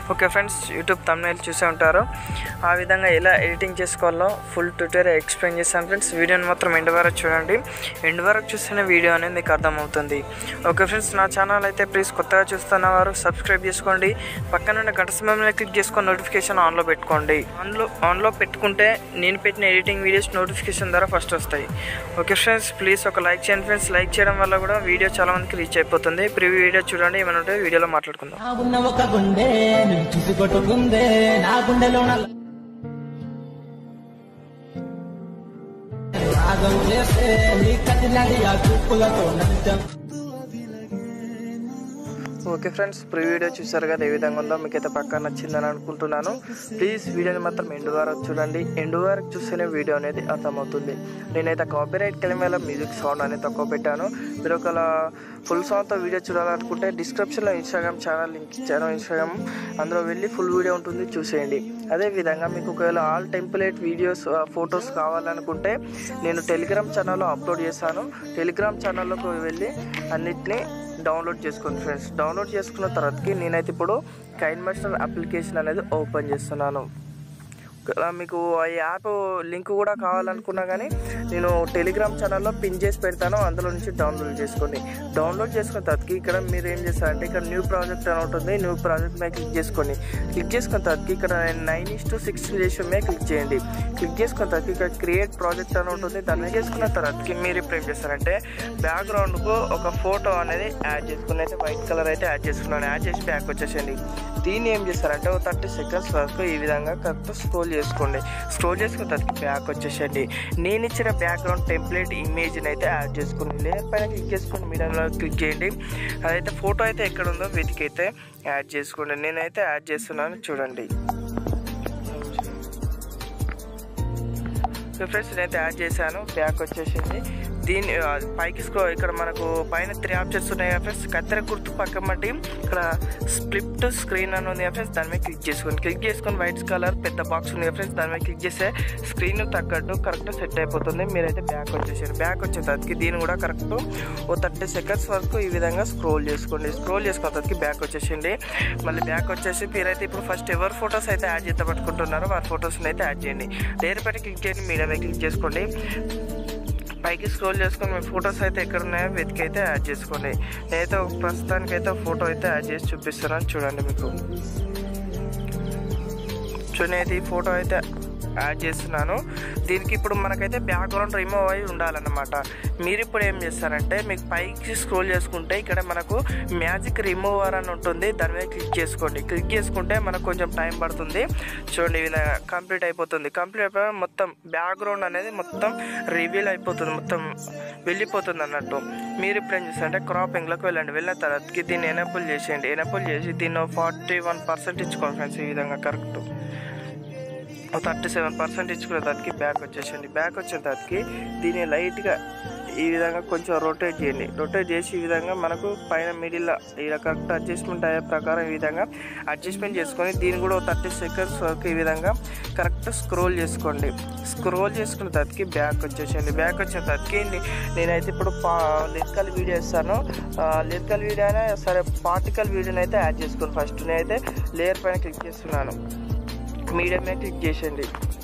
okay friends YouTube thumbnail చూసే ఉంటారు ఆ విధంగా ఎలా ఎడిటింగ్ చేసుకోవాలో ఫుల్ ట్యూటోరియల్ ఎక్స్ప్లెయిన్ చేస్తాను ఫ్రెండ్స్ వీడియోని మాత్రం ఎండ్ వరకు చూడండి ఎండ్ వరకు చూస్తేనే వీడియో అనేది మీకు అర్థమవుతుంది ఓకే ఫ్రెండ్స్ నా ఛానల్ అయితే ప్లీజ్ కొత్తగా చూస్తున్న వారు సబ్స్క్రైబ్ చేసుకోండి పక్కన ఉన్న గంట సమయంలో క్లిక్ చేసుకొని నోటిఫికేషన్ ఆన్లో పెట్టుకోండి ఆన్లో ఆన్లో పెట్టుకుంటే నేను పెట్టిన ఎడిటింగ్ వీడియోస్ నోటిఫికేషన్ ద్వారా ఫస్ట్ వస్తాయి ఓకే ఫ్రెండ్స్ ప్లీజ్ ఒక లైక్ చేయండి ఫ్రెండ్స్ లైక్ చేయడం వల్ల కూడా వీడియో చాలా మందికి రీచ్ అయిపోతుంది ప్రివ్యూ వీడియో చూడండి ఏమైనా ఉంటే వీడియోలో మాట్లాడుకుందాం నా ఉన్న ఒక గుండె నేను చూసి కొట్టుకుందే నా గుండెలో రాగం చేస్తే నీ కదిలాడి ఆ చూపులతో నృత్యం ఓకే ఫ్రెండ్స్ ప్రీ వీడియో చూసారు కదా ఏ విధంగా ఉందో మీకైతే పక్కా నచ్చిందని అనుకుంటున్నాను ప్లీజ్ వీడియోని మాత్రం ఎండు వరకు చూడండి ఎండు వరకు చూస్తేనే వీడియో అనేది అర్థమవుతుంది నేనైతే కాపీరైట్ కెలిమేల మ్యూజిక్ సౌండ్ అనేది తక్కువ పెట్టాను మీరు ఒకవేళ ఫుల్ సౌండ్తో వీడియో చూడాలనుకుంటే డిస్క్రిప్షన్లో ఇన్స్టాగ్రామ్ ఛానల్ లింక్ ఇచ్చాను ఇన్స్టాగ్రామ్ అందులో వెళ్ళి ఫుల్ వీడియో ఉంటుంది చూసేయండి అదే విధంగా మీకు ఒకవేళ ఆల్ టెంప్లెట్ వీడియోస్ ఫొటోస్ కావాలనుకుంటే నేను టెలిగ్రామ్ ఛానల్లో అప్లోడ్ చేశాను టెలిగ్రామ్ ఛానల్లోకి వెళ్ళి అన్నిటినీ డౌన్లోడ్ చేసుకోండి ఫ్రెండ్స్ డౌన్లోడ్ చేసుకున్న తర్వాతకి నేనైతే ఇప్పుడు కైన్ మాస్టర్ అప్లికేషన్ అనేది ఓపెన్ చేస్తున్నాను ఒకవేళ మీకు ఆ యాప్ లింక్ కూడా కావాలనుకున్నా కానీ నేను టెలిగ్రామ్ ఛానల్లో పిన్ చేసి పెడతాను అందులో నుంచి డౌన్లోడ్ చేసుకోండి డౌన్లోడ్ చేసుకున్న తర్వాతకి ఇక్కడ మీరు ఏం చేస్తారంటే ఇక్కడ న్యూ ప్రాజెక్ట్ అని ఉంటుంది న్యూ ప్రాజెక్ట్ మీద క్లిక్ చేసుకోండి క్లిక్ చేసుకున్న తర్వాతకి ఇక్కడ నైన్ ఇస్ టు సిక్స్టీన్ చేసిన మీద క్లిక్ చేయండి క్లిక్ చేసుకున్న తర్వాత ఇక్కడ క్రియేట్ ప్రాజెక్ట్ అని ఉంటుంది దాన్ని చేసుకున్న తర్వాతకి మీరు ఇప్పుడు ఏం చేస్తారంటే బ్యాక్గ్రౌండ్కు ఒక ఫోటో అనేది యాడ్ చేసుకుని అయితే వైట్ కలర్ అయితే యాడ్ చేసుకున్నాను యాడ్ చేసి బ్యాక్ వచ్చేసేయండి దీన్ని ఏం చేస్తారంటే ఒక థర్టీ సెకండ్స్ వరకు ఈ విధంగా కరెక్ట్ స్క్రోల్ చేసుకోండి స్క్రోల్ చేసుకున్న తర్వాత బ్యాక్ వచ్చేసేయండి నేను ఇచ్చిన బ్యాక్గ్రౌండ్ టెంప్లెట్ ఇమేజ్ని అయితే యాడ్ చేసుకోండి లేయర్ పైన క్లిక్ చేసుకోండి మీడియంలో క్లిక్ చేయండి అదైతే ఫోటో అయితే ఎక్కడ ఉందో వెతికైతే యాడ్ చేసుకోండి నేనైతే యాడ్ చేస్తున్నాను చూడండి ఫ్రెండ్స్ నేనైతే యాడ్ చేశాను బ్యాక్ వచ్చేసింది దీని ఆ, పైకి స్క్రో ఇక్కడ మనకు పైన త్రీ ఆప్షన్స్ ఉన్నాయి కదా ఫ్రెండ్స్ కత్తెర గుర్తు పక్క మట్టి ఇక్కడ స్ప్లిట్ స్క్రీన్ అని ఉంది కదా ఫ్రెండ్స్ దాని మీద క్లిక్ చేసుకోండి క్లిక్ చేసుకొని వైట్ కలర్ పెద్ద బాక్స్ ఉంది కదా ఫ్రెండ్స్ దాని మీద క్లిక్ చేస్తే స్క్రీన్ తగ్గట్టు కరెక్ట్ సెట్ అయిపోతుంది మీరైతే బ్యాక్ వచ్చేసారు బ్యాక్ వచ్చే తర్వాతకి దీన్ని కూడా కరెక్ట్ ఓ థర్టీ సెకండ్స్ వరకు ఈ విధంగా స్క్రోల్ చేసుకోండి స్క్రోల్ చేసుకున్న తర్వాతకి బ్యాక్ వచ్చేసింది మళ్ళీ బ్యాక్ వచ్చేసి మీరైతే ఇప్పుడు ఫస్ట్ ఎవరు ఫొటోస్ అయితే యాడ్ చేద్దాం పట్టుకుంటున్నారో వారి ఫొటోస్ని అయితే యాడ్ చేయండి లేయర్ పైన క్లిక్ చేయండి మీడియా మీద క్లిక్ చేసుకోండి పైకి స్క్రోల్ చేసుకొని మీ ఫొటోస్ అయితే ఎక్కడ ఉన్నాయో వెతికి అయితే యాడ్ చేసుకోండి నేనైతే ఒక ప్రస్తుతానికి అయితే ఫోటో అయితే యాడ్ చేసి చూపిస్తున్నాను చూడండి మీకు చూడండి అయితే ఈ ఫోటో అయితే యాడ్ చేస్తున్నాను దీనికి ఇప్పుడు మనకైతే బ్యాక్గ్రౌండ్ రిమూవ్ అయి ఉండాలన్నమాట మీరు ఇప్పుడు ఏం చేస్తారంటే మీకు పైకి స్క్రోల్ చేసుకుంటే ఇక్కడ మనకు మ్యాజిక్ రిమూవర్ అని ఉంటుంది దాని మీద క్లిక్ చేసుకోండి క్లిక్ చేసుకుంటే మనకు కొంచెం టైం పడుతుంది చూడండి ఇది కంప్లీట్ అయిపోతుంది కంప్లీట్ అయిపోయి మొత్తం బ్యాక్గ్రౌండ్ అనేది మొత్తం రివీల్ అయిపోతుంది మొత్తం వెళ్ళిపోతుంది అన్నట్టు మీరు ఇప్పుడు ఏం చేస్తారంటే క్రాపింగ్లోకి వెళ్ళండి వెళ్ళిన తర్వాతకి దీన్ని ఎనబుల్ చేసేయండి ఎనబుల్ చేసి దీన్ని ఫార్టీ వన్ పర్సెంట్ ఇచ్చుకోండి ఫ్రెండ్స్ ఈ విధంగా కరెక్ట్ థర్టీ సెవెన్ పర్సెంట్ ఇచ్చుకునే దానికి బ్యాక్ వచ్చేసింది బ్యాక్ వచ్చిన దానికి దీన్ని లైట్గా ఈ విధంగా కొంచెం రొటేట్ చేయండి రొటేట్ చేసి ఈ విధంగా మనకు పైన మిడిల్లో ఇలా కరెక్ట్ అడ్జస్ట్మెంట్ అయ్యే ప్రకారం ఈ విధంగా అడ్జస్ట్మెంట్ చేసుకొని దీన్ని కూడా థర్టీ సెకండ్స్ వరకు ఈ విధంగా కరెక్ట్ స్క్రోల్ చేసుకోండి స్క్రోల్ చేసుకున్న తర్వాతకి బ్యాక్ వచ్చేసింది బ్యాక్ వచ్చిన తర్వాతకి నే- నేనైతే ఇప్పుడు పా లిరికల్ వీడియో ఇస్తాను లిరికల్ వీడియో అయినా సరే పార్టికల్ వీడియోని అయితే యాడ్ చేసుకోండి ఫస్ట్ నేనైతే లేయర్ పైన క్లిక్ చేస్తున్నాను మీడియం మీద క్లిక్ చేసేయండి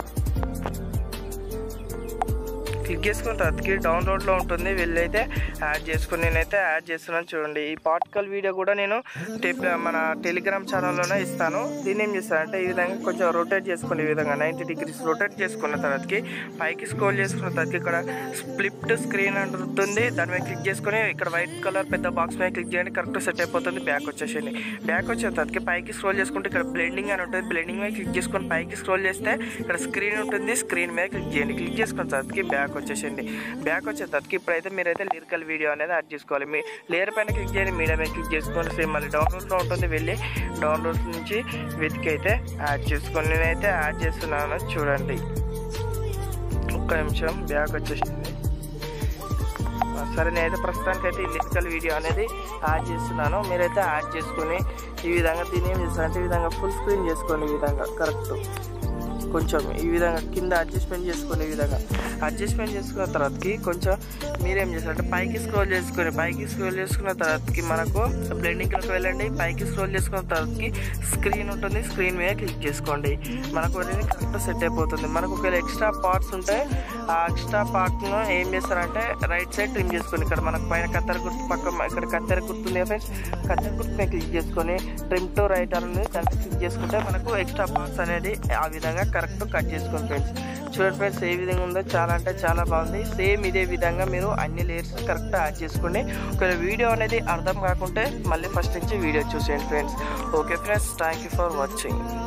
క్లిక్ చేసుకున్న తర్వాతకి డౌన్లోడ్లో ఉంటుంది వెళ్ళైతే యాడ్ చేసుకుని నేనైతే యాడ్ చేస్తున్నాను చూడండి ఈ పార్టికల్ వీడియో కూడా నేను టెప్ మన టెలిగ్రామ్ ఛానల్లోనే ఇస్తాను దీన్ని ఏం చేస్తానంటే ఈ విధంగా కొంచెం రొటేట్ చేసుకోండి ఈ విధంగా నైంటీ డిగ్రీస్ రొటేట్ చేసుకున్న తర్వాతకి పైకి స్క్రోల్ చేసుకున్న తర్వాతకి ఇక్కడ స్ప్లిట్ స్క్రీన్ అని ఉంటుంది దాని మీద క్లిక్ చేసుకొని ఇక్కడ వైట్ కలర్ పెద్ద బాక్స్ మీద క్లిక్ చేయండి కరెక్ట్ సెట్ అయిపోతుంది బ్యాక్ వచ్చేసింది బ్యాక్ వచ్చిన తర్వాతకి పైకి స్క్రోల్ చేసుకుంటే ఇక్కడ బ్లెండింగ్ అని ఉంటుంది బ్లెండింగ్ మీద క్లిక్ చేసుకొని పైకి స్క్రోల్ చేస్తే ఇక్కడ స్క్రీన్ ఉంటుంది స్క్రీన్ మీద క్లిక్ చేయండి క్లిక్ చేసుకున్న తర్వాతకి బ్యాక్ వచ్చేసింది బ్యాక్ వచ్చిన తర్వాతకి ఇప్పుడైతే మీరైతే లిరికల్ వీడియో అనేది యాడ్ చేసుకోవాలి మీ లేయర్ పైన క్లిక్ చేయండి మీడియా మీద క్లిక్ చేసుకొని సేమ్ మళ్ళీ డౌన్లోడ్లో ఉంటుంది వెళ్ళి డౌన్లోడ్ నుంచి వెతికి అయితే యాడ్ చేసుకొని నేనైతే యాడ్ చేస్తున్నాను చూడండి ఒక్క నిమిషం బ్యాక్ వచ్చేసింది ఆ, సరే నేనైతే ప్రస్తుతానికి అయితే ఈ లిరికల్ వీడియో అనేది యాడ్ చేస్తున్నాను మీరైతే యాడ్ చేసుకొని ఈ విధంగా దీన్ని ఏం చేస్తారంటే ఈ విధంగా ఫుల్ స్క్రీన్ చేసుకోండి ఈ విధంగా కరెక్ట్ కొంచెం ఈ విధంగా కింద అడ్జస్ట్మెంట్ చేసుకునే విధంగా అడ్జస్ట్మెంట్ చేసుకున్న తర్వాతకి కొంచెం మీరేం చేస్తారంటే పైకి స్క్రోల్ చేసుకొని పైకి స్క్రోల్ చేసుకున్న తర్వాతకి మనకు బ్లెండింగ్లోకి వెళ్ళండి పైకి స్క్రోల్ చేసుకున్న తర్వాతకి స్క్రీన్ ఉంటుంది స్క్రీన్ మీద క్లిక్ చేసుకోండి మనకు అనేది కరెక్ట్ సెట్ అయిపోతుంది మనకు ఒకవేళ ఎక్స్ట్రా పార్ట్స్ ఉంటే ఆ ఎక్స్ట్రా పార్ట్ను ఏం చేస్తారంటే రైట్ సైడ్ ట్రిమ్ చేసుకోండి ఇక్కడ మనకు పైన కత్తెర గుర్తు పక్క ఇక్కడ కత్తెర గుర్తుంది ఫ్రెండ్స్ కత్తెర గుర్తు మీద క్లిక్ చేసుకొని ట్రిమ్ టు రైట్ అనేది దాన్ని క్లిక్ చేసుకుంటే మనకు ఎక్స్ట్రా పార్ట్స్ అనేది ఆ విధంగా కరెక్ట్ కట్ చేసుకోండి ఫ్రెండ్స్ చూడండి ఫ్రెండ్స్ ఏ విధంగా ఉందో చాలా అంటే చాలా బాగుంది సేమ్ ఇదే విధంగా మీరు అన్ని లేయర్స్ కరెక్ట్ యాడ్ చేసుకోండి ఒకవేళ వీడియో అనేది అర్థం కాకుంటే మళ్ళీ ఫస్ట్ నుంచి వీడియో చూసేయండి friends okay friends thank you for watching